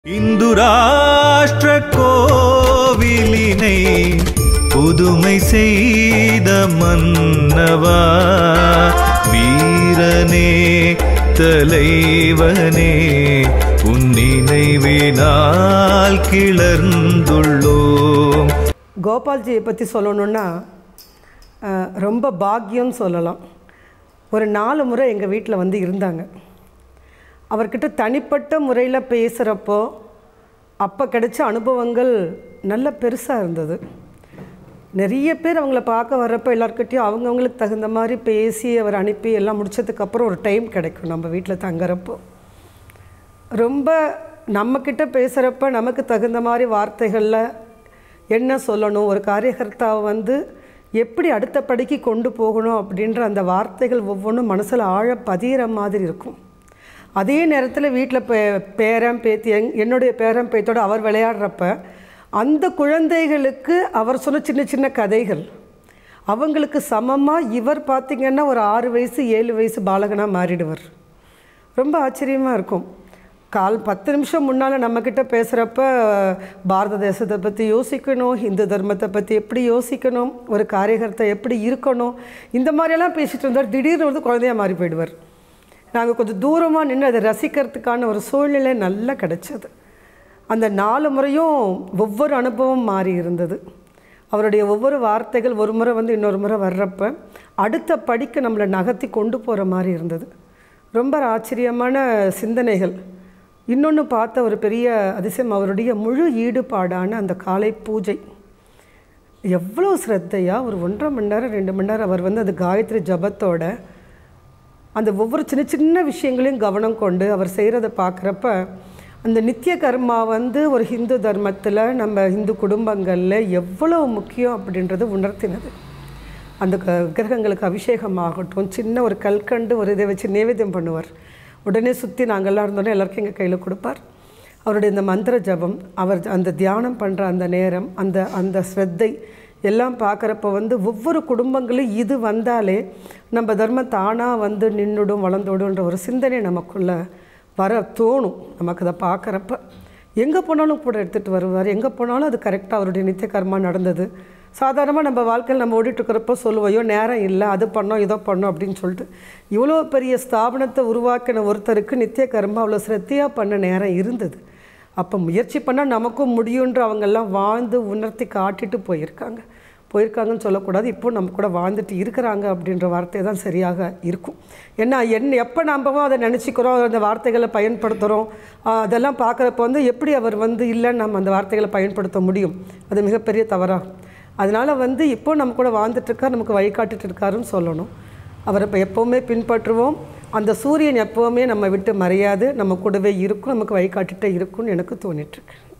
இந்து ராஷ்டிர கோவிலினை புதுமை செய்த மன்னவா வீரனே தலைவனே உன் நினைவினால் கிளர்ந்துள்ளோம் கோபால்ஜியை பற்றி சொல்லணுன்னா அஹ், ரொம்ப பாக்கியம் சொல்லலாம் ஒரு நாலு முறை எங்கள் வீட்டில் வந்து இருந்தாங்க அவர்கிட்ட தனிப்பட்ட முறையில் பேசுகிறப்போ அப்போ கிடைச்ச அனுபவங்கள் நல்ல பெருசாக இருந்தது நிறைய பேர் அவங்கள பார்க்க வர்றப்போ எல்லாருக்கிட்டையும் அவங்கவுங்களுக்கு தகுந்த மாதிரி பேசி அவர் அனுப்பி எல்லாம் முடிச்சதுக்கப்புறம் ஒரு டைம் கிடைக்கும் நம்ம வீட்டில் தங்குறப்போ ரொம்ப நம்மக்கிட்ட பேசுகிறப்ப நமக்கு தகுந்த மாதிரி வார்த்தைகளில் என்ன சொல்லணும் ஒரு காரியகர்த்தாவை வந்து எப்படி அடுத்த படிக்கு கொண்டு போகணும் அப்படின்ற அந்த வார்த்தைகள் ஒவ்வொன்றும் மனசில் ஆழ பதிகிற மாதிரி இருக்கும் அதே நேரத்தில் வீட்டில் பே பேரன் பேத்தி எங் என்னுடைய பேரன் பேத்தியோட அவர் விளையாடுறப்ப அந்த குழந்தைகளுக்கு அவர் சொன்ன சின்ன சின்ன கதைகள் அவங்களுக்கு சமமாக இவர் பார்த்திங்கன்னா ஒரு ஆறு வயசு ஏழு வயசு பாலகனாக மாறிடுவார் ரொம்ப ஆச்சரியமாக இருக்கும் கால் பத்து நிமிஷம் முன்னால் நம்மக்கிட்ட பேசுகிறப்ப பாரத தேசத்தை பற்றி யோசிக்கணும் இந்து தர்மத்தை பற்றி எப்படி யோசிக்கணும் ஒரு காரியகர்த்தை எப்படி இருக்கணும் இந்த மாதிரியெல்லாம் பேசிகிட்டு இருந்தார் திடீர்னு வந்து குழந்தையா மாறி போயிடுவார் நாங்கள் கொஞ்சம் தூரமாக நின்று அதை ரசிக்கிறதுக்கான ஒரு சூழ்நிலை நல்லா கிடைச்சது அந்த நாலு முறையும் ஒவ்வொரு அனுபவம் மாறி இருந்தது அவருடைய ஒவ்வொரு வார்த்தைகள் ஒரு முறை வந்து இன்னொரு முறை வர்றப்ப அடுத்த படிக்க நம்மளை நகர்த்தி கொண்டு போகிற மாதிரி இருந்தது ரொம்ப ஆச்சரியமான சிந்தனைகள் இன்னொன்று பார்த்த ஒரு பெரிய அதிசயம் அவருடைய முழு ஈடுபாடான அந்த காலை பூஜை எவ்வளோ ஸ்ரத்தையாக ஒரு ஒன்றரை மணி நேரம் ரெண்டு மணி நேரம் அவர் வந்து அந்த காயத்ரி ஜபத்தோட அந்த ஒவ்வொரு சின்ன சின்ன விஷயங்களையும் கவனம் கொண்டு அவர் செய்கிறத பார்க்குறப்ப அந்த நித்திய கர்மா வந்து ஒரு ஹிந்து தர்மத்தில் நம்ம இந்து குடும்பங்களில் எவ்வளோ முக்கியம் அப்படின்றது உணர்த்தினது அந்த க விக்கிரகங்களுக்கு அபிஷேகம் ஆகட்டும் சின்ன ஒரு கல்கண்டு ஒரு இதை வச்சு நைவேத்தியம் பண்ணுவார் உடனே சுற்றி நாங்கள்லாம் இருந்தோன்னே எல்லாருக்கும் எங்கள் கையில் கொடுப்பார் அவருடைய இந்த மந்திர ஜபம் அவர் அந்த தியானம் பண்ணுற அந்த நேரம் அந்த அந்த ஸ்ரத்தை எல்லாம் பார்க்குறப்ப வந்து ஒவ்வொரு குடும்பங்களும் இது வந்தாலே நம்ம தர்மம் தானாக வந்து நின்றுடும் வளர்ந்துடும்ன்ற ஒரு சிந்தனை நமக்குள்ளே வர தோணும் நமக்கு அதை பார்க்குறப்ப எங்கே போனாலும் கூட எடுத்துகிட்டு வருவார் எங்கே போனாலும் அது கரெக்டாக அவருடைய நித்திய கர்மா நடந்தது சாதாரணமாக நம்ம வாழ்க்கையில் நம்ம ஓடிட்டுருக்கிறப்போ சொல்லுவோம் ஐயோ நேரம் இல்லை அது பண்ணோம் இதோ பண்ணோம் அப்படின்னு சொல்லிட்டு இவ்வளோ பெரிய ஸ்தாபனத்தை உருவாக்கின ஒருத்தருக்கு நித்திய கர்மா அவ்வளோ சிரத்தையாக பண்ண நேரம் இருந்தது அப்போ முயற்சி பண்ணால் நமக்கும் முடியுன்ற அவங்கெல்லாம் வாழ்ந்து உணர்த்தி காட்டிட்டு போயிருக்காங்க போயிருக்காங்கன்னு சொல்லக்கூடாது இப்போ நம்ம கூட வாழ்ந்துட்டு இருக்கிறாங்க அப்படின்ற வார்த்தை தான் சரியாக இருக்கும் ஏன்னா என் எப்போ நம்பவும் அதை நினச்சிக்கிறோம் அந்த வார்த்தைகளை பயன்படுத்துகிறோம் ஆஹ் அதெல்லாம் பார்க்குறப்ப வந்து எப்படி அவர் வந்து இல்லைன்னு நம்ம அந்த வார்த்தைகளை பயன்படுத்த முடியும் அது மிகப்பெரிய தவறாகும் அதனால் வந்து இப்போ நம்ம கூட வாழ்ந்துட்டுருக்கார் நமக்கு வழிகாட்டிட்டு இருக்காருன்னு சொல்லணும் அவரை இப்போ எப்போவுமே பின்பற்றுவோம் அந்த சூரியன் எப்போவுமே நம்ம விட்டு மறையாது நம்ம கூடவே இருக்கும் நமக்கு வழிகாட்டிட்டே இருக்கும்னு எனக்கு தோணிட்டுருக்கு